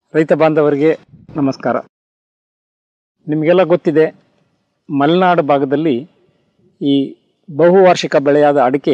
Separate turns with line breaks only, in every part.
ರೈತ ಬಾಂಧವರಿಗೆ ನಮಸ್ಕಾರ ನಿಮಗೆಲ್ಲ ಗೊತ್ತಿದೆ ಮಲೆನಾಡು ಭಾಗದಲ್ಲಿ ಈ ಬಹುವಾರ್ಷಿಕ ಬೆಳೆಯಾದ ಅಡಿಕೆ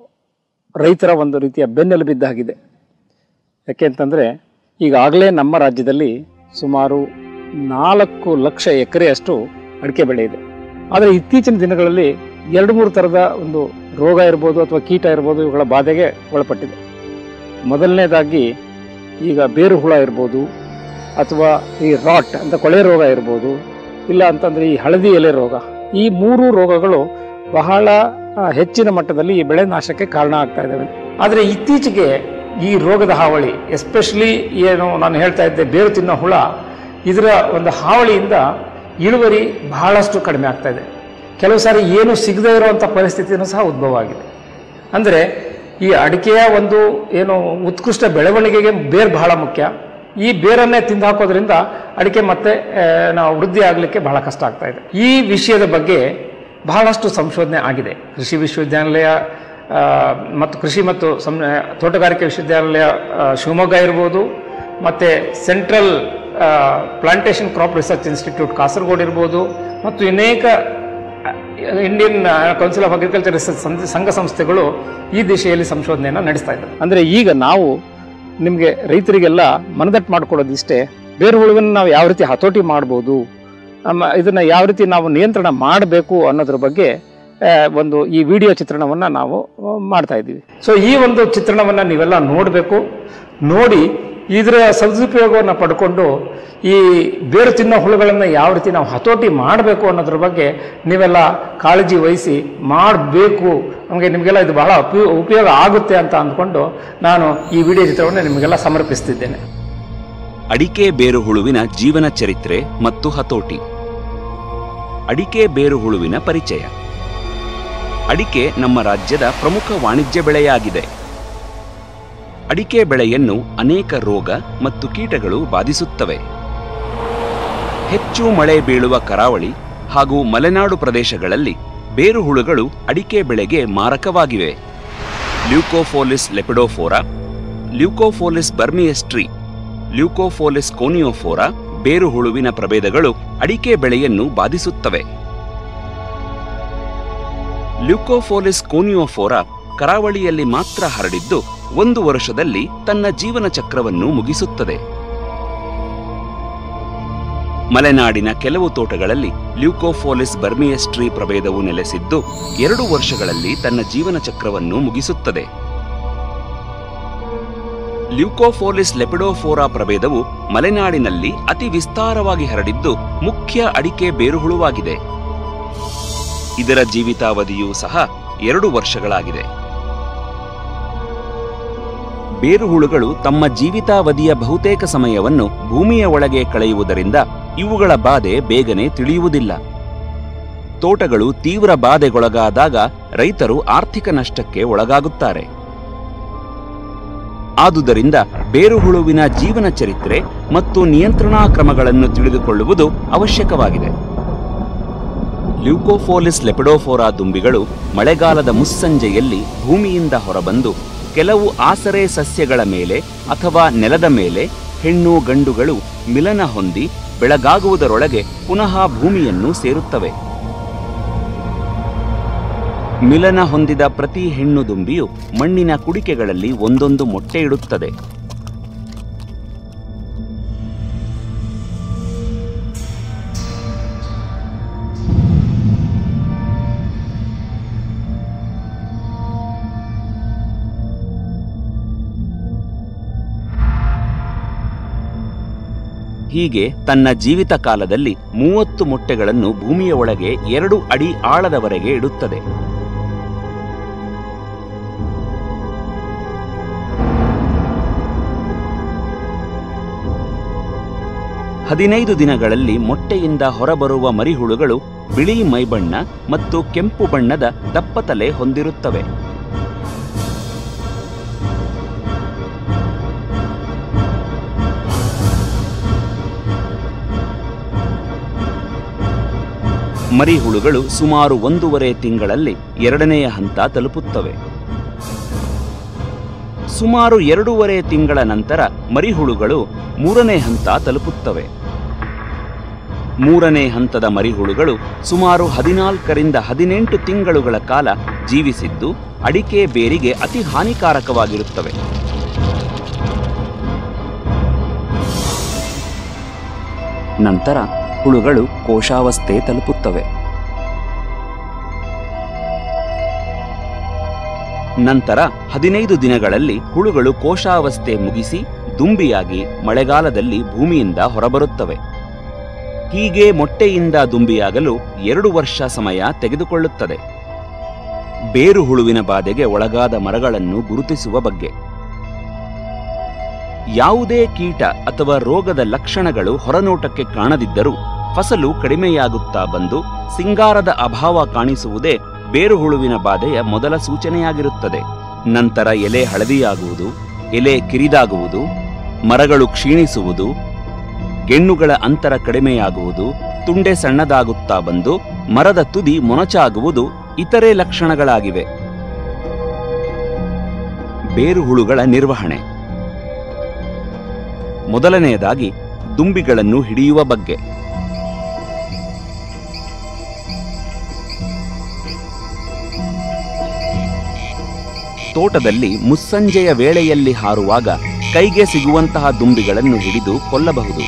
ರೈತರ ಒಂದು ರೀತಿಯ ಬೆನ್ನೆಲುಬಿದ್ದಾಗಿದೆ ಯಾಕೆ ಅಂತಂದರೆ ಈಗಾಗಲೇ ನಮ್ಮ ರಾಜ್ಯದಲ್ಲಿ ಸುಮಾರು ನಾಲ್ಕು ಲಕ್ಷ ಎಕರೆಯಷ್ಟು ಅಡಿಕೆ ಬೆಳೆ ಇದೆ ಆದರೆ ಇತ್ತೀಚಿನ ದಿನಗಳಲ್ಲಿ ಎರಡು ಮೂರು ಥರದ ಒಂದು ರೋಗ ಇರ್ಬೋದು ಅಥವಾ ಕೀಟ ಇರ್ಬೋದು ಇವುಗಳ ಬಾಧೆಗೆ ಒಳಪಟ್ಟಿದೆ ಮೊದಲನೇದಾಗಿ ಈಗ ಬೇರು ಹುಳ ಇರ್ಬೋದು ಅಥವಾ ಈ ರಾಟ್ ಅಂತ ಕೊಳೆ ರೋಗ ಇರ್ಬೋದು ಇಲ್ಲ ಅಂತಂದರೆ ಈ ಹಳದಿ ಎಲೆ ರೋಗ ಈ ಮೂರು ರೋಗಗಳು ಬಹಳ ಆ, ಹೆಚ್ಚಿನ ಮಟ್ಟದಲ್ಲಿ ಈ ಬೆಳೆ ನಾಶಕ್ಕೆ ಕಾರಣ ಆಗ್ತಾ ಇದ್ದಾವೆ ಆದರೆ ಇತ್ತೀಚೆಗೆ ಈ ರೋಗದ ಹಾವಳಿ ಎಸ್ಪೆಷಲಿ ಏನು ನಾನು ಹೇಳ್ತಾ ಇದ್ದೆ ಬೇರು ತಿನ್ನೋ ಹುಳ ಇದರ ಒಂದು ಹಾವಳಿಯಿಂದ ಇಳುವರಿ ಬಹಳಷ್ಟು ಕಡಿಮೆ ಆಗ್ತಾ ಇದೆ ಕೆಲವು ಸಾರಿ ಏನು ಸಿಗದೇ ಇರುವಂಥ ಪರಿಸ್ಥಿತಿನೂ ಸಹ ಉದ್ಭವ ಆಗಿದೆ ಅಂದರೆ ಈ ಅಡಿಕೆಯ ಒಂದು ಏನು ಉತ್ಕೃಷ್ಟ ಬೆಳವಣಿಗೆಗೆ ಬೇರು ಬಹಳ ಮುಖ್ಯ ಈ ಬೇರನ್ನೇ ತಿಂದು ಹಾಕೋದ್ರಿಂದ ಅಡಿಕೆ ಮತ್ತೆ ಆ, ನಾವು ವೃದ್ಧಿ ಆಗಲಿಕ್ಕೆ ಬಹಳ ಕಷ್ಟ ಆಗ್ತಾ ಇದೆ ಈ ವಿಷಯದ ಬಗ್ಗೆ ಬಹಳಷ್ಟು ಸಂಶೋಧನೆ ಆಗಿದೆ ಕೃಷಿ ವಿಶ್ವವಿದ್ಯಾನಿಲಯ ಆ, ಮತ್ತು ಕೃಷಿ ಮತ್ತು ಸಂ ತೋಟಗಾರಿಕೆ ವಿಶ್ವವಿದ್ಯಾನಿಲಯ ಆ, ಶಿವಮೊಗ್ಗ ಇರ್ಬೋದು ಮತ್ತು central plantation crop research institute Kasaragod ಇರ್ಬೋದು ಮತ್ತು ಅನೇಕ Indian council of agriculture research ಸಂಘ- ಸಂಘ ಸಂಸ್ಥೆಗಳು ಈ ದಿಶೆಯಲ್ಲಿ ಸಂಶೋಧನೆಯನ್ನು ನಡೆಸ್ತಾ ಇದ್ದಾರೆ ಅಂದರೆ ಈಗ ನಾವು ನಿಮಗೆ ರೈತರಿಗೆಲ್ಲ ಮನದಟ್ಟು ಮಾಡಿಕೊಡೋದಿಷ್ಟೇ ಬೇರು ಹುಳುವನ್ನು ನಾವು ಯಾವ ರೀತಿ ಹತೋಟಿ ಮಾಡ್ಬೋದು ನಮ್ಮ ಇದನ್ನು ಯಾವ ರೀತಿ ನಾವು ನಿಯಂತ್ರಣ ಮಾಡಬೇಕು ಅನ್ನೋದ್ರ ಬಗ್ಗೆ ಆ, ಒಂದು ಈ ವಿಡಿಯೋ ಚಿತ್ರಣವನ್ನು ನಾವು ಆ, ಮಾಡ್ತಾ ಇದ್ದೀವಿ ಸೊ ಈ ಒಂದು ಚಿತ್ರಣವನ್ನು ನೀವೆಲ್ಲ ನೋಡಬೇಕು ನೋಡಿ ಇದರ ಸದುಪಯೋಗವನ್ನು ಪಡ್ಕೊಂಡು ಈ ಬೇರು ತಿನ್ನೋ ಹುಳುಗಳನ್ನು ಯಾವ ರೀತಿ ನಾವು ಹತೋಟಿ ಮಾಡಬೇಕು ಅನ್ನೋದ್ರ ಬಗ್ಗೆ ನೀವೆಲ್ಲ ಕಾಳಜಿ ವಹಿಸಿ ಮಾಡಬೇಕು ನಮಗೆ ನಿಮಗೆಲ್ಲ ಇದು ಬಹಳ ಉಪಯೋ ಉಪಯೋಗ ಆಗುತ್ತೆ ಅಂತ ಅಂದ್ಕೊಂಡು ನಾನು ಈ ವಿಡಿಯೋ ಚಿತ್ರವನ್ನು ನಿಮಗೆಲ್ಲ ಸಮರ್ಪಿಸ್ತಿದ್ದೇನೆ
ಅಡಿಕೆ ಬೇರು ಹುಳುವಿನ ಜೀವನ ಚರಿತ್ರೆ ಮತ್ತು ಹತೋಟಿ ಅಡಿಕೆ ಬೇರು ಹುಳುವಿನ ಪರಿಚಯ ಅಡಿಕೆ ನಮ್ಮ ರಾಜ್ಯದ ಪ್ರಮುಖ ವಾಣಿಜ್ಯ ಬೆಳೆಯಾಗಿದೆ ಅಡಿಕೆ ಬೆಳೆಯನ್ನು ಅನೇಕ ರೋಗ ಮತ್ತು ಕೀಟಗಳು ಬಾಧಿಸುತ್ತವೆ ಹೆಚ್ಚು ಮಳೆ ಬೀಳುವ ಕರಾವಳಿ ಹಾಗೂ ಮಲೆನಾಡು ಪ್ರದೇಶಗಳಲ್ಲಿ ಬೇರು ಹುಳುಗಳು ಅಡಿಕೆ ಬೆಳೆಗೆ ಮಾರಕವಾಗಿವೆ ಲ್ಯೂಕೋಫೋಲಿಸ್ ಲೆಪಿಡೋಫೋರಾ ಲ್ಯೂಕೋಫೋಲಿಸ್ ಬರ್ಮಿಯಸ್ಟ್ರಿ ಲ್ಯೂಕೋಫೋಲಿಸ್ ಕೋನಿಯೋಫೋರಾ ಬೇರು ಹುಳುವಿನ ಪ್ರಭೇದಗಳು ಅಡಿಕೆ ಬೆಳೆಯನ್ನು ಬಾಧಿಸುತ್ತವೆ ಲ್ಯೂಕೋಫೋಲಿಸ್ ಕೋನಿಯೋಫೋರಾ ಕರಾವಳಿಯಲ್ಲಿ ಮಾತ್ರ ಹರಡಿದ್ದು ಒಂದು ವರ್ಷದಲ್ಲಿ ತನ್ನ ಜೀವನ ಚಕ್ರವನ್ನು ಮುಗಿಸುತ್ತದೆ ಮಲೆನಾಡಿನ ಕೆಲವು ತೋಟಗಳಲ್ಲಿ ಲ್ಯೂಕೋಫೋಲಿಸ್ ಬರ್ಮಿಯಸ್ಟ್ರಿ ಪ್ರಭೇದವು ನೆಲೆಸಿದ್ದು ಎರಡು ವರ್ಷಗಳಲ್ಲಿ ತನ್ನ ಜೀವನ ಚಕ್ರವನ್ನು ಮುಗಿಸುತ್ತದೆ ಲ್ಯೂಕೋಫೋಲಿಸ್ ಲೆಪಿಡೋಫೋರಾ ಪ್ರಭೇದವು ಮಲೆನಾಡಿನಲ್ಲಿ ಅತಿ ವಿಸ್ತಾರವಾಗಿ ಹರಡಿದ್ದು ಮುಖ್ಯ ಅಡಿಕೆ ಬೇರುಹುಳುವಾಗಿದೆ ಇದರ ಜೀವಿತಾವಧಿಯೂ ಸಹ ಎರಡು ವರ್ಷಗಳಾಗಿದೆ ಬೇರುಹುಳುಗಳು ತಮ್ಮ ಜೀವಿತಾವಧಿಯ ಬಹುತೇಕ ಸಮಯವನ್ನು ಭೂಮಿಯ ಒಳಗೆ ಕಳೆಯುವುದರಿಂದ ಇವುಗಳ ಬಾಧೆ ಬೇಗನೆ ತಿಳಿಯುವುದಿಲ್ಲ ತೋಟಗಳು ತೀವ್ರ ಬಾಧೆಗೊಳಗಾದಾಗ ರೈತರು ಆರ್ಥಿಕ ನಷ್ಟಕ್ಕೆ ಒಳಗಾಗುತ್ತಾರೆ ಆದುದರಿಂದ ಬೇರುಹುಳುವಿನ ಜೀವನ ಚರಿತ್ರೆ ಮತ್ತು ನಿಯಂತ್ರಣಾ ಕ್ರಮಗಳನ್ನು ತಿಳಿದುಕೊಳ್ಳುವುದು ಅವಶ್ಯಕವಾಗಿದೆ ಲ್ಯೂಕೋಫೋಲಿಸ್ ಲೆಪಿಡೋಫೋರಾ ದುಂಬಿಗಳು ಮಳೆಗಾಲದ ಮುಸ್ಸಂಜೆಯಲ್ಲಿ ಭೂಮಿಯಿಂದ ಹೊರಬಂದು ಕೆಲವು ಆಸರೆ ಸಸ್ಯಗಳ ಮೇಲೆ ಅಥವಾ ನೆಲದ ಮೇಲೆ ಹೆಣ್ಣು ಗಂಡುಗಳು ಮಿಲನ ಹೊಂದಿ ಬೆಳಗಾಗುವುದರೊಳಗೆ ಪುನಃ ಭೂಮಿಯನ್ನು ಸೇರುತ್ತವೆ ಮಿಲನ ಹೊಂದಿದ ಪ್ರತಿ ಹೆಣ್ಣು ದುಂಬಿಯು ಮಣ್ಣಿನ ಕುಡಿಕೆಗಳಲ್ಲಿ ಒಂದೊಂದು ಮೊಟ್ಟೆ ಇಡುತ್ತದೆ ಹೀಗೆ ತನ್ನ ಜೀವಿತ ಕಾಲದಲ್ಲಿ ಮೂವತ್ತು ಮೊಟ್ಟೆಗಳನ್ನು ಭೂಮಿಯ ಒಳಗೆ ಎರಡು ಅಡಿ ಆಳದವರೆಗೆ ಇಡುತ್ತದೆ ಹದಿನೈದು ದಿನಗಳಲ್ಲಿ ಮೊಟ್ಟೆಯಿಂದ ಹೊರಬರುವ ಮರಿಹುಳುಗಳು ಬಿಳಿ ಮೈಬಣ್ಣ ಮತ್ತು ಕೆಂಪು ಬಣ್ಣದ ದಪ್ಪತಲೆ ಹೊಂದಿರುತ್ತವೆ ಮರಿಹುಳುಗಳು ಸುಮಾರು ಒಂದೂವರೆ ತಿಂಗಳಲ್ಲಿ ಎರಡನೆಯ ಹಂತ ತಲುಪುತ್ತವೆ ಸುಮಾರು ಎರಡೂವರೆ ತಿಂಗಳ ನಂತರ ಮರಿಹುಳುಗಳು ಮೂರನೇ ಹಂತ ತಲುಪುತ್ತವೆ ಮೂರನೇ ಹಂತದ ಮರಿಹುಳುಗಳು ಸುಮಾರು ಹದಿನಾಲ್ಕರಿಂದ ಹದಿನೆಂಟು ತಿಂಗಳುಗಳ ಕಾಲ ಜೀವಿಸಿದ್ದು ಅಡಿಕೆ ಬೇರಿಗೆ ಅತಿ ಹಾನಿಕಾರಕವಾಗಿರುತ್ತವೆ ನಂತರ ಹುಳುಗಳು ಕೋಶಾವಸ್ಥೆ ತಲುಪುತ್ತವೆ ನಂತರ ಹದಿನೈದು ದಿನಗಳಲ್ಲಿ ಹುಳುಗಳು ಕೋಶಾವಸ್ಥೆ ಮುಗಿಸಿ ದುಂಬಿಯಾಗಿ ಮಳೆಗಾಲದಲ್ಲಿ ಭೂಮಿಯಿಂದ ಹೊರಬರುತ್ತವೆ ಹೀಗೆ ಮೊಟ್ಟೆಯಿಂದ ದುಂಬಿಯಾಗಲು ಎರಡು ವರ್ಷ ಸಮಯ ತೆಗೆದುಕೊಳ್ಳುತ್ತದೆ ಬೇರು ಹುಳುವಿನ ಬಾಧೆಗೆ ಒಳಗಾದ ಮರಗಳನ್ನು ಗುರುತಿಸುವ ಬಗ್ಗೆ ಯಾವುದೇ ಕೀಟ ಅಥವಾ ರೋಗದ ಲಕ್ಷಣಗಳು ಹೊರನೋಟಕ್ಕೆ ಕಾಣದಿದ್ದರೂ ಫಸಲು ಕಡಿಮೆಯಾಗುತ್ತಾ ಬಂದು ಸಿಂಗಾರದ ಅಭಾವ ಕಾಣಿಸುವುದೇ ಬೇರು ಹುಳುವಿನ ಬಾಧೆಯ ಮೊದಲ ಸೂಚನೆಯಾಗಿರುತ್ತದೆ ನಂತರ ಎಲೆ ಹಳದಿಯಾಗುವುದು ಎಲೆ ಕಿರಿದಾಗುವುದು ಮರಗಳು ಕ್ಷೀಣಿಸುವುದು ಗೆಣ್ಣುಗಳ ಅಂತರ ಕಡಿಮೆಯಾಗುವುದು ತುಂಡೆ ಸಣ್ಣದಾಗುತ್ತಾ ಬಂದು ಮರದ ತುದಿ ಮೊನಚಾಗುವುದು ಇತರೆ ಲಕ್ಷಣಗಳಾಗಿವೆ ಬೇರು ಹುಳುಗಳ ನಿರ್ವಹಣೆ ಮೊದಲನೆಯದಾಗಿ ದುಂಬಿಗಳನ್ನು ಹಿಡಿಯುವ ಬಗ್ಗೆ ತೋಟದಲ್ಲಿ ಮುಸ್ಸಂಜೆಯ ವೇಳೆಯಲ್ಲಿ ಹಾರುವಾಗ ಕೈಗೆ ಸಿಗುವಂತಹ ದುಂಬಿಗಳನ್ನು ಹಿಡಿದು ಕೊಲ್ಲಬಹುದು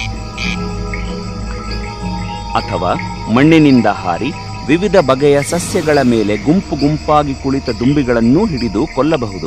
ಅಥವಾ ಮಣ್ಣಿನಿಂದ ಹಾರಿ ವಿವಿಧ ಬಗೆಯ ಸಸ್ಯಗಳ ಮೇಲೆ ಗುಂಪು ಗುಂಪಾಗಿ ಕುಳಿತ ದುಂಬಿಗಳನ್ನೂ ಹಿಡಿದು ಕೊಲ್ಲಬಹುದು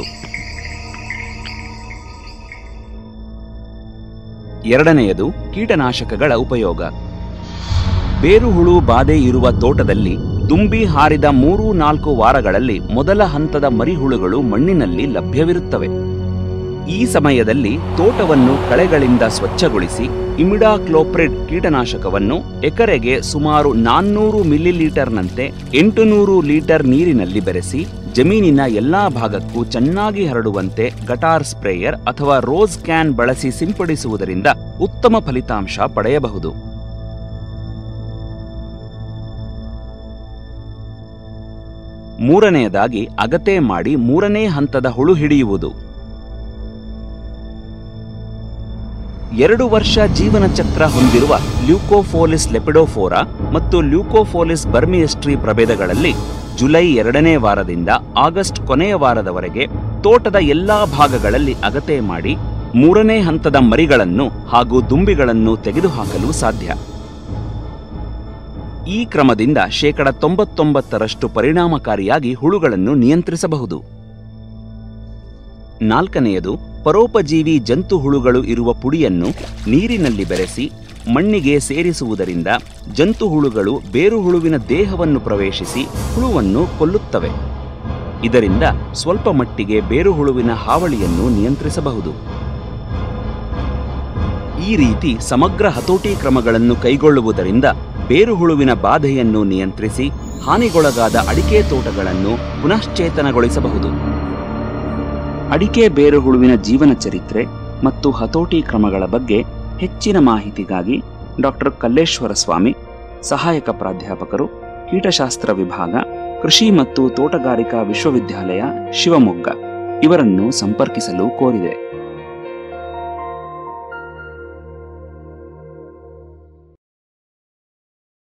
ಎರಡನೆಯದು ಕೀಟನಾಶಕಗಳ ಉಪಯೋಗ ಬೇರುಹುಳು ಬಾಧೆ ಇರುವ ತೋಟದಲ್ಲಿ ದುಂಬಿ ಹಾರಿದ ಮೂರು ನಾಲ್ಕು ವಾರಗಳಲ್ಲಿ ಮೊದಲ ಹಂತದ ಮರಿಹುಳುಗಳು ಮಣ್ಣಿನಲ್ಲಿ ಲಭ್ಯವಿರುತ್ತವೆ ಈ ಸಮಯದಲ್ಲಿ ತೋಟವನ್ನು ಕಳೆಗಳಿಂದ ಸ್ವಚ್ಛಗೊಳಿಸಿ ಇಮಿಡಾಕ್ಲೋಪ್ರಿಡ್ ಕೀಟನಾಶಕವನ್ನು ಎಕರೆಗೆ ಸುಮಾರು ನಾನ್ನೂರು ಮಿಲಿಲೀಟರ್ನಂತೆ ಎಂಟುನೂರು ಲೀಟರ್ ನೀರಿನಲ್ಲಿ ಬೆರೆಸಿ ಜಮೀನಿನ ಎಲ್ಲಾ ಭಾಗಕ್ಕೂ ಚೆನ್ನಾಗಿ ಹರಡುವಂತೆ ಗಟಾರ್ ಸ್ಪ್ರೇಯರ್ ಅಥವಾ ರೋಸ್ ಕ್ಯಾನ್ ಬಳಸಿ ಸಿಂಪಡಿಸುವುದರಿಂದ ಉತ್ತಮ ಫಲಿತಾಂಶ ಪಡೆಯಬಹುದು ಮೂರನೆಯದಾಗಿ ಅಗತೆ ಮಾಡಿ ಮೂರನೇ ಹಂತದ ಹುಳು ಹಿಡಿಯುವುದು ಎರಡು ವರ್ಷ ಜೀವನ ಚಕ್ರ ಹೊಂದಿರುವ ಲ್ಯೂಕೋಫೋಲಿಸ್ ಲೆಪಿಡೋಫೋರಾ ಮತ್ತು ಲ್ಯೂಕೋಫೋಲಿಸ್ ಬರ್ಮಿಯಸ್ಟ್ರಿ ಪ್ರಭೇದಗಳಲ್ಲಿ ಜುಲೈ ಎರಡನೇ ವಾರದಿಂದ ಆಗಸ್ಟ್ ಕೊನೆಯ ವಾರದವರೆಗೆ ತೋಟದ ಎಲ್ಲಾ ಭಾಗಗಳಲ್ಲಿ ಅಗತೆ ಮಾಡಿ ಮೂರನೇ ಹಂತದ ಮರಿಗಳನ್ನು ಹಾಗೂ ದುಂಬಿಗಳನ್ನು ತೆಗೆದುಹಾಕಲು ಸಾಧ್ಯ ಈ ಕ್ರಮದಿಂದ ಶೇಕಡ ತೊಂಬತ್ತೊಂಬತ್ತರಷ್ಟು ಪರಿಣಾಮಕಾರಿಯಾಗಿ ಹುಳುಗಳನ್ನು ನಿಯಂತ್ರಿಸಬಹುದು ನಾಲ್ಕನೆಯದು ಪರೋಪಜೀವಿ ಜಂತು ಹುಳುಗಳು ಇರುವ ಪುಡಿಯನ್ನು ನೀರಿನಲ್ಲಿ ಬೆರೆಸಿ ಮಣ್ಣಿಗೆ ಸೇರಿಸುವುದರಿಂದ ಜಂತು ಹುಳುಗಳು ಬೇರು ಹುಳುವಿನ ದೇಹವನ್ನು ಪ್ರವೇಶಿಸಿ ಹುಳುವನ್ನು ಕೊಲ್ಲುತ್ತವೆ ಇದರಿಂದ ಸ್ವಲ್ಪ ಮಟ್ಟಿಗೆ ಬೇರು ಹುಳುವಿನ ಹಾವಳಿಯನ್ನು ನಿಯಂತ್ರಿಸಬಹುದು ಈ ರೀತಿ ಸಮಗ್ರ ಹತೋಟಿ ಕ್ರಮಗಳನ್ನು ಕೈಗೊಳ್ಳುವುದರಿಂದ ಬೇರುಹುಳುವಿನ ಬಾಧೆಯನ್ನು ನಿಯಂತ್ರಿಸಿ ಹಾನಿಗೊಳಗಾದ ಅಡಿಕೆ ತೋಟಗಳನ್ನು ಪುನಶ್ಚೇತನಗೊಳಿಸಬಹುದು ಅಡಿಕೆ ಬೇರುಹುಳುವಿನ ಜೀವನ ಚರಿತ್ರೆ ಮತ್ತು ಹತೋಟಿ ಕ್ರಮಗಳ ಬಗ್ಗೆ ಹೆಚ್ಚಿನ ಮಾಹಿತಿಗಾಗಿ ಡಾಕ್ಟರ್ ಕಲ್ಲೇಶ್ವರ ಸ್ವಾಮಿ ಸಹಾಯಕ ಪ್ರಾಧ್ಯಾಪಕರು ಕೀಟಶಾಸ್ತ್ರ ವಿಭಾಗ ಕೃಷಿ ಮತ್ತು ತೋಟಗಾರಿಕಾ ವಿಶ್ವವಿದ್ಯಾಲಯ ಶಿವಮೊಗ್ಗ ಇವರನ್ನು ಸಂಪರ್ಕಿಸಲು ಕೋರಿದೆ